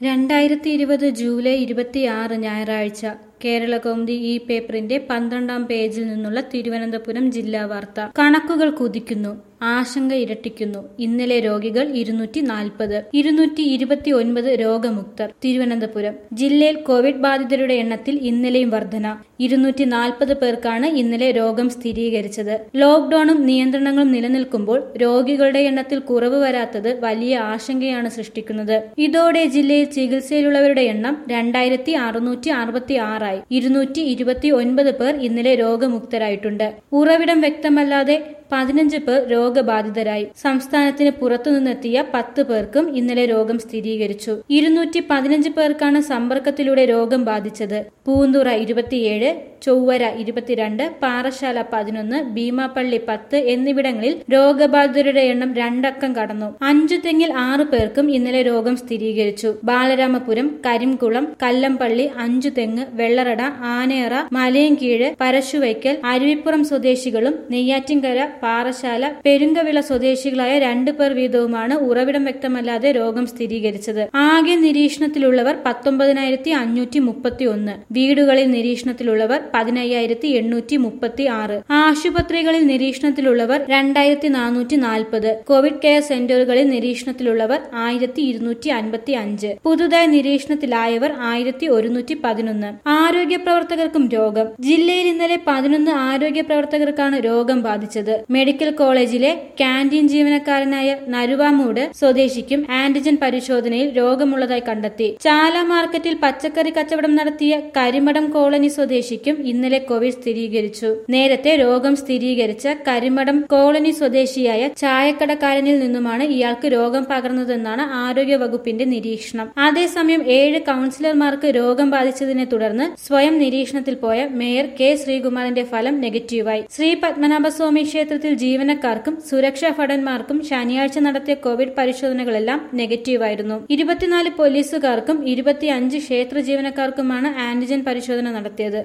രണ്ടായിരത്തി ഇരുപത് ജൂലൈ ഇരുപത്തിയാറ് ഞായറാഴ്ച കേരളകൗമുദി ഈ പേപ്പറിന്റെ പന്ത്രണ്ടാം പേജിൽ നിന്നുള്ള തിരുവനന്തപുരം ജില്ലാ വാർത്ത കണക്കുകൾ കുതിക്കുന്നു ആശങ്ക ഇരട്ടിക്കുന്നു ഇന്നലെ രോഗികൾ ഇരുന്നൂറ്റി നാൽപ്പത് ഇരുന്നൂറ്റി ഇരുപത്തി ഒൻപത് രോഗമുക്തർ തിരുവനന്തപുരം ജില്ലയിൽ കോവിഡ് ബാധിതരുടെ എണ്ണത്തിൽ ഇന്നലെയും വർധന ഇരുന്നൂറ്റി നാൽപ്പത് പേർക്കാണ് ഇന്നലെ രോഗം സ്ഥിരീകരിച്ചത് ലോക്ഡൌണും നിയന്ത്രണങ്ങളും നിലനിൽക്കുമ്പോൾ രോഗികളുടെ എണ്ണത്തിൽ കുറവ് വരാത്തത് വലിയ ആശങ്കയാണ് സൃഷ്ടിക്കുന്നത് ഇതോടെ ജില്ലയിൽ ചികിത്സയിലുള്ളവരുടെ എണ്ണം രണ്ടായിരത്തി അറുന്നൂറ്റി അറുപത്തി ആറായി ഇരുന്നൂറ്റി ഇരുപത്തി ഒൻപത് പേർ ഇന്നലെ രോഗമുക്തരായിട്ടുണ്ട് ഉറവിടം വ്യക്തമല്ലാതെ പതിനഞ്ച് പേർ രോഗബാധിതരായി സംസ്ഥാനത്തിന് പുറത്തുനിന്നെത്തിയ പത്ത് പേർക്കും ഇന്നലെ രോഗം സ്ഥിരീകരിച്ചു ഇരുന്നൂറ്റി പതിനഞ്ച് പേർക്കാണ് സമ്പർക്കത്തിലൂടെ രോഗം ബാധിച്ചത് പൂന്തുറ ഇരുപത്തിയേഴ് ചൊവ്വര ഇരുപത്തിരണ്ട് പാറശാല പതിനൊന്ന് ഭീമാപ്പള്ളി പത്ത് എന്നിവിടങ്ങളിൽ രോഗബാധിതരുടെ എണ്ണം രണ്ടക്കം കടന്നു അഞ്ചു തെങ്ങിൽ ആറു പേർക്കും ഇന്നലെ രോഗം സ്ഥിരീകരിച്ചു ബാലരാമപുരം കരിംകുളം കല്ലമ്പള്ളി അഞ്ചു തെങ്ങ് വെള്ളറട ആനയറ മലയൻകീഴ് പരശുവയ്ക്കൽ അരുവിപ്പുറം സ്വദേശികളും നെയ്യാറ്റിൻകര പാറശാല പെരുങ്കവിള സ്വദേശികളായ രണ്ടു പേർ വീതവുമാണ് ഉറവിടം വ്യക്തമല്ലാതെ രോഗം സ്ഥിരീകരിച്ചത് ആകെ നിരീക്ഷണത്തിലുള്ളവർ പത്തൊമ്പതിനായിരത്തി അഞ്ഞൂറ്റി മുപ്പത്തി ഒന്ന് വീടുകളിൽ നിരീക്ഷണത്തിലുള്ളവർ പതിനയ്യായിരത്തി എണ്ണൂറ്റി മുപ്പത്തി ആറ് ആശുപത്രികളിൽ നിരീക്ഷണത്തിലുള്ളവർ രണ്ടായിരത്തി നാനൂറ്റി നാൽപ്പത് കോവിഡ് കെയർ സെന്ററുകളിൽ നിരീക്ഷണത്തിലുള്ളവർ ആയിരത്തി ഇരുന്നൂറ്റി അൻപത്തി അഞ്ച് പുതുതായി നിരീക്ഷണത്തിലായവർ ആയിരത്തി ഒരുന്നൂറ്റി പതിനൊന്ന് ആരോഗ്യ പ്രവർത്തകർക്കും രോഗം ജില്ലയിൽ ഇന്നലെ പതിനൊന്ന് ആരോഗ്യ പ്രവർത്തകർക്കാണ് രോഗം ബാധിച്ചത് മെഡിക്കൽ കോളേജിലെ ക്യാന്റീൻ ജീവനക്കാരനായ നരുവാമൂട് സ്വദേശിക്കും ആന്റിജൻ പരിശോധനയിൽ രോഗമുള്ളതായി കണ്ടെത്തി ചാല മാർക്കറ്റിൽ പച്ചക്കറി കച്ചവടം നടത്തിയ കരിമടം കോളനി സ്വദേശിക്കും ഇന്നലെ കോവിഡ് സ്ഥിരീകരിച്ചു നേരത്തെ രോഗം സ്ഥിരീകരിച്ച കരിമടം കോളനി സ്വദേശിയായ ചായക്കടക്കാരനിൽ നിന്നുമാണ് ഇയാൾക്ക് രോഗം പകർന്നതെന്നാണ് ആരോഗ്യ വകുപ്പിന്റെ നിരീക്ഷണം അതേസമയം ഏഴ് കൌൺസിലർമാർക്ക് രോഗം ബാധിച്ചതിനെ തുടർന്ന് സ്വയം നിരീക്ഷണത്തിൽ പോയ മേയർ കെ ശ്രീകുമാറിന്റെ ഫലം നെഗറ്റീവായി ശ്രീ പത്മനാഭസ്വാമി ക്ഷേത്രത്തിൽ ജീവനക്കാർക്കും സുരക്ഷാ ഭടന്മാർക്കും ശനിയാഴ്ച നടത്തിയ കോവിഡ് പരിശോധനകളെല്ലാം നെഗറ്റീവായിരുന്നു ഇരുപത്തിനാല് പോലീസുകാർക്കും ഇരുപത്തിയഞ്ച് ക്ഷേത്ര ജീവനക്കാർക്കുമാണ് ആന്റിജൻ പരിശോധന നടത്തിയത്